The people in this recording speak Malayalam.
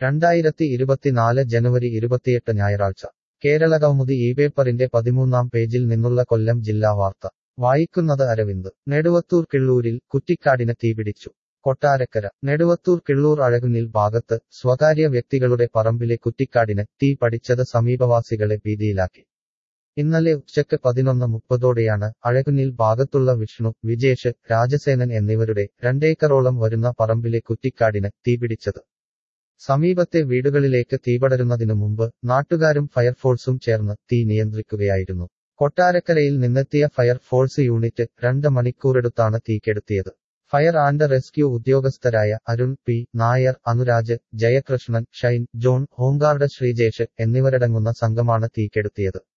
രണ്ടായിരത്തി ഇരുപത്തിനാല് ജനുവരി ഇരുപത്തിയെട്ട് ഞായറാഴ്ച കേരള കൗമുദി ഈ പേപ്പറിന്റെ പതിമൂന്നാം പേജിൽ നിന്നുള്ള കൊല്ലം ജില്ലാ വാർത്ത വായിക്കുന്നത് അരവിന്ദ് നെടുവത്തൂർ കിള്ളൂരിൽ കുറ്റിക്കാടിന് തീപിടിച്ചു കൊട്ടാരക്കര നെടുവത്തൂർ കിള്ളൂർ അഴകുന്നിൽ ഭാഗത്ത് സ്വകാര്യ വ്യക്തികളുടെ പറമ്പിലെ കുറ്റിക്കാടിന് തീ പടിച്ചത് സമീപവാസികളെ ഭീതിയിലാക്കി ഇന്നലെ ഉച്ചക്ക് പതിനൊന്ന് മുപ്പതോടെയാണ് അഴകുന്നിൽ ഭാഗത്തുള്ള വിഷ്ണു വിജേഷ് രാജസേനൻ എന്നിവരുടെ രണ്ടേക്കറോളം വരുന്ന പറമ്പിലെ കുറ്റിക്കാടിന് തീപിടിച്ചത് സമീപത്തെ വീടുകളിലേക്ക് തീപടരുന്നതിനു മുമ്പ് നാട്ടുകാരും ഫയർഫോഴ്സും ചേർന്ന് തീ നിയന്ത്രിക്കുകയായിരുന്നു കൊട്ടാരക്കരയിൽ നിന്നെത്തിയ ഫയർഫോഴ്സ് യൂണിറ്റ് രണ്ട് മണിക്കൂറെടുത്താണ് തീക്കെടുത്തിയത് ഫയർ ആൻഡ് റെസ്ക്യൂ ഉദ്യോഗസ്ഥരായ Arun P Nair Anuraj Jayakrishnan Shine John home guard Sreejesh എന്നിവരടങ്ങുന്ന സംഘമാണ് തീക്കെടുത്തിയത്